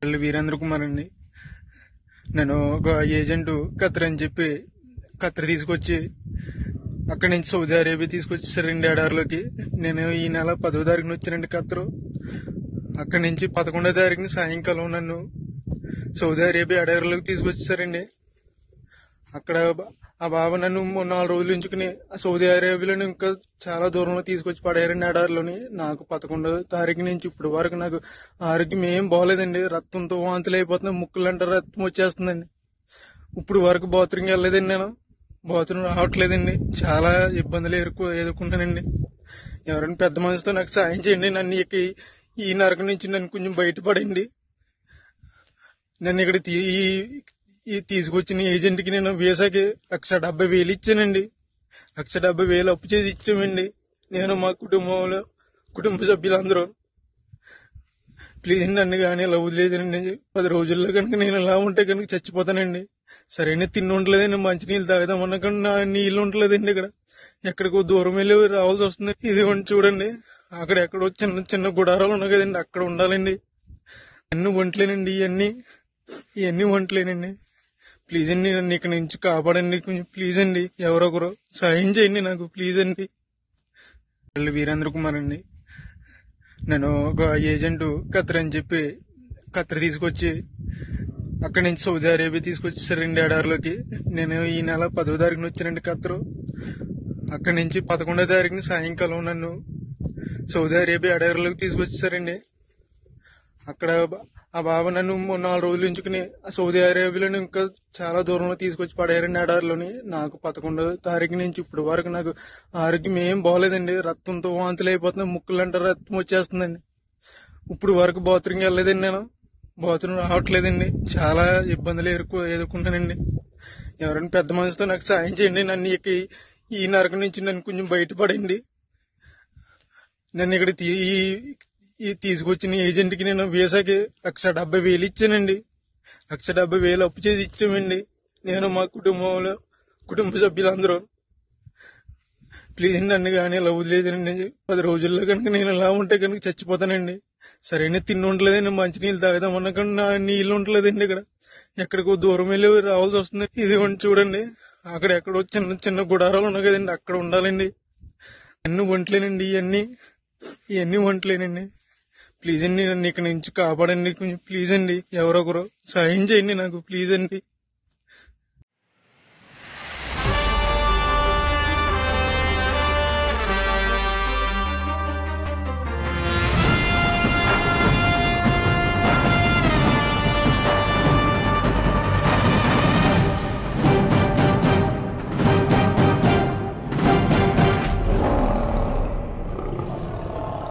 పల్లి వీరేంద్ర కుమార్ అండి నేను ఒక ఏజెంట్ ఖత్తర్ అని చెప్పి ఖత్తర్ తీసుకొచ్చి అక్కడి నుంచి సౌదీ అరేబియా తీసుకొచ్చేసారండి ఎడారిలోకి నేను ఈ నెల పదో తారీఖున వచ్చానండి ఖత్తరు అక్కడి నుంచి పదకొండో తారీఖున సాయంకాలం నన్ను సౌదీ అరేబియా ఎడారిలోకి తీసుకొచ్చేసారండి అక్కడ బ- ఆ బాబా నన్ను మూడు నాలుగు రోజులు ఉంచుకుని ఆ సౌదీ అరేబియాలో ఇంకా చాలా దూరంలో తీసుకొచ్చి పడేయారండి ఎడారిలోని నాకు పదకొండో తారీఖు నుంచి ఇప్పుడు వరకు నాకు ఆరోగ్యం ఏం బాగోలేదండి రక్తంతో వాంతులు అయిపోతున్నాయి ముక్కులంటే రక్తం వచ్చేస్తుందండి ఇప్పుడు వరకు బాత్రూమ్కి వెళ్ళలేదండి నేను బాత్రూమ్ రావట్లేదండి చాలా ఇబ్బందులు ఎదుర్కొ ఎదుర్కొన్నానండి ఎవరైనా పెద్ద మనిషితో నాకు సాయం చేయండి నన్ను ఇక ఈ- ఈ నరకం నుంచి నన్ను కొంచెం బయటపడండి నన్ను ఇక్కడ తీ- ఈ ఈ తీసుకొచ్చిన ఏజెంట్ కి నేను వీసాకి లక్ష డెబ్బై వేలు ఇచ్చానండి లక్ష డెబ్బై వేలు అప్పు చేసి ఇచ్చామండి నేను మా కుటుంబంలో కుటుంబ సభ్యులందరూ ప్లీజ్ నన్ను కానీ ఇలా వదిలేదండి పది రోజుల్లో కనుక నేను ఇలా ఉంటే కనుక చచ్చిపోతానండి సరైన తిండి ఉండలేదండి మంచి నీళ్ళు తాగుదామన్నా కానీ నా నీళ్ళు ఉండలేదండి ఇక్కడ ఎక్కడికో దూరం వెళ్ళి రావాల్సి వస్తుంది ఇది ఒకటి చూడండి అక్కడ ఎక్కడో చిన్న చిన్న గుడారాలు ఉన్నాయి కదండి అక్కడ ఉండాలండి అన్ని వంటలేనండి ఇవన్నీ ఇవన్నీ వంటలేనండి ప్లీజ్ అండి నన్ను ఇక్కడ నుంచి కాపాడండి కొంచెం ప్లీజ్ అండి ఎవరొకరు సాయం చేయండి నాకు ప్లీజ్ అండి పల్లి వీరేంద్ర కుమార్ అండి నేను ఒక ఏజెంట్ ఖత్తర్ అని చెప్పి ఖత్తర్ తీసుకొచ్చి అక్కడి నుంచి సౌదీ అరేబియా తీసుకొచ్చేసారండి ఎడారిలోకి నేను ఈ నెల పదో తారీఖున వచ్చానండి ఖత్తరు అక్కడి నుంచి పదకొండో తారీఖున సాయంకాలం నన్ను సౌదీ అరేబియా ఎడారిలోకి తీసుకొచ్చేసారండి అక్కడ బ- ఆ బాబా నన్ను మూడు నాలుగు రోజులు ఉంచుకుని ఆ సౌదీ అరేబియాలో ఇంకా చాలా దూరంలో తీసుకొచ్చి పడేయారండి ఎడారిలోని నాకు పదకొండో తారీఖు నుంచి ఇప్పుడు వరకు నాకు ఆరోగ్యం ఏం బాగోలేదండి రక్తంతో వాంతులు అయిపోతున్నాయి ముక్కులంటే రక్తం వచ్చేస్తుందండి ఇప్పుడు వరకు బాత్రూమ్కి వెళ్ళలేదండి నేను బాత్రూమ్ రావట్లేదండి చాలా ఇబ్బందులు ఎదుర్కొ ఎదుర్కొన్నానండి ఎవరైనా పెద్ద మనిషితో నాకు సాయం చేయండి నన్ను ఇక ఈ- ఈ నరకం నుంచి నన్ను కొంచెం బయటపడండి నన్ను ఇక్కడ తీ- ఈ- ఈ తీసుకొచ్చిన ఏజెంట్ కి నేను వీసాకి లక్ష డెబ్బై వేలు ఇచ్చానండి లక్ష డెబ్బై వేలు అప్పు చేసి ఇచ్చామండి నేను మా కుటుంబంలో కుటుంబ సభ్యులందరూ ప్లీజ్ నన్ను కానీ ఇలా వదిలేదండి పది రోజుల్లో కనుక నేను ఇలా ఉంటే కనుక చచ్చిపోతానండి సరైన తిండి ఉండలేదండి మంచి నీళ్ళు తాగుదామన్నా కానీ నా నీళ్ళు ఉండలేదండి ఇక్కడ ఎక్కడికో దూరం వెళ్ళి రావాల్సి వస్తుంది ఇది ఒకటి చూడండి అక్కడ ఎక్కడో చిన్న చిన్న గుడారాలు ఉన్నాయి కదండి అక్కడ ఉండాలండి అన్ని వంటలేనండి ఇవన్నీ ఇవన్నీ వంటలేనండి ప్లీజ్ అండి నన్ను ఇక్కడ నుంచి కాపాడండి కొంచెం ప్లీజ్ అండి ఎవరొకరు సాయం చేయండి నాకు ప్లీజ్ అండి